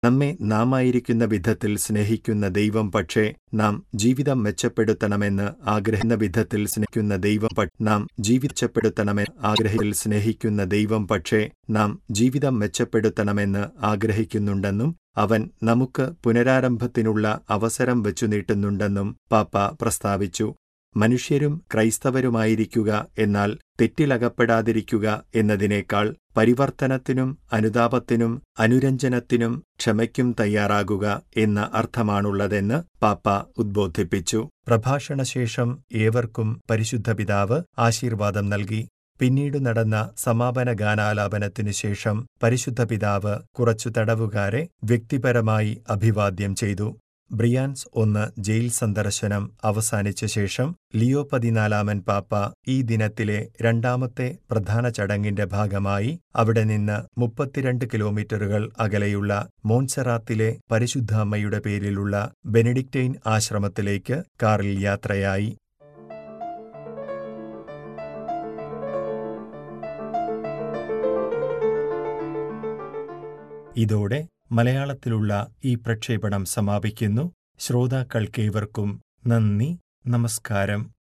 നമ്മെ നാമായിരിക്കുന്ന വിധത്തിൽ സ്നേഹിക്കുന്ന ദൈവം പക്ഷേ നാം ജീവിതം മെച്ചപ്പെടുത്തണമെന്ന് ആഗ്രഹിക്കുന്ന വിധത്തിൽ സ്നേഹിക്കുന്ന ദൈവം പ- നാം ജീവിച്ചപ്പെടുത്തണമെന്ന് ആഗ്രഹത്തിൽ സ്നേഹിക്കുന്ന ദൈവം പക്ഷേ നാം ജീവിതം മെച്ചപ്പെടുത്തണമെന്ന് ആഗ്രഹിക്കുന്നുണ്ടെന്നും അവൻ നമുക്ക് പുനരാരംഭത്തിനുള്ള അവസരം വെച്ചു നീട്ടുന്നുണ്ടെന്നും പാപ്പ പ്രസ്താവിച്ചു മനുഷ്യരും ക്രൈസ്തവരുമായിരിക്കുക എന്നാൽ തെറ്റിലകപ്പെടാതിരിക്കുക എന്നതിനേക്കാൾ പരിവർത്തനത്തിനും അനുതാപത്തിനും അനുരഞ്ജനത്തിനും ക്ഷമയ്ക്കും തയ്യാറാകുക എന്ന അർത്ഥമാണുള്ളതെന്ന് പാപ്പ ഉദ്ബോധിപ്പിച്ചു പ്രഭാഷണശേഷം ഏവർക്കും പരിശുദ്ധ പിതാവ് ആശീർവാദം നൽകി പിന്നീട് നടന്ന സമാപന ഗാനാലാപനത്തിനു ശേഷം പരിശുദ്ധ പിതാവ് കുറച്ചു തടവുകാരെ വ്യക്തിപരമായി അഭിവാദ്യം ചെയ്തു ബ്രിയാൻസ് ഒന്ന് ജയിൽ സന്ദർശനം അവസാനിച്ച ശേഷം ലിയോ പതിനാലാമൻ പാപ്പ ഈ ദിനത്തിലെ രണ്ടാമത്തെ പ്രധാന ചടങ്ങിന്റെ ഭാഗമായി അവിടെ നിന്ന് മുപ്പത്തിരണ്ട് കിലോമീറ്ററുകൾ അകലെയുള്ള മോൺസെറാത്തിലെ പരിശുദ്ധ അമ്മയുടെ പേരിലുള്ള ബെനഡിക്റ്റൈൻ ആശ്രമത്തിലേക്ക് കാറിൽ യാത്രയായി ഇതോടെ മലയാളത്തിലുള്ള ഈ പ്രക്ഷേപണം സമാപിക്കുന്നു ശ്രോതാക്കൾക്കേവർക്കും നന്ദി നമസ്കാരം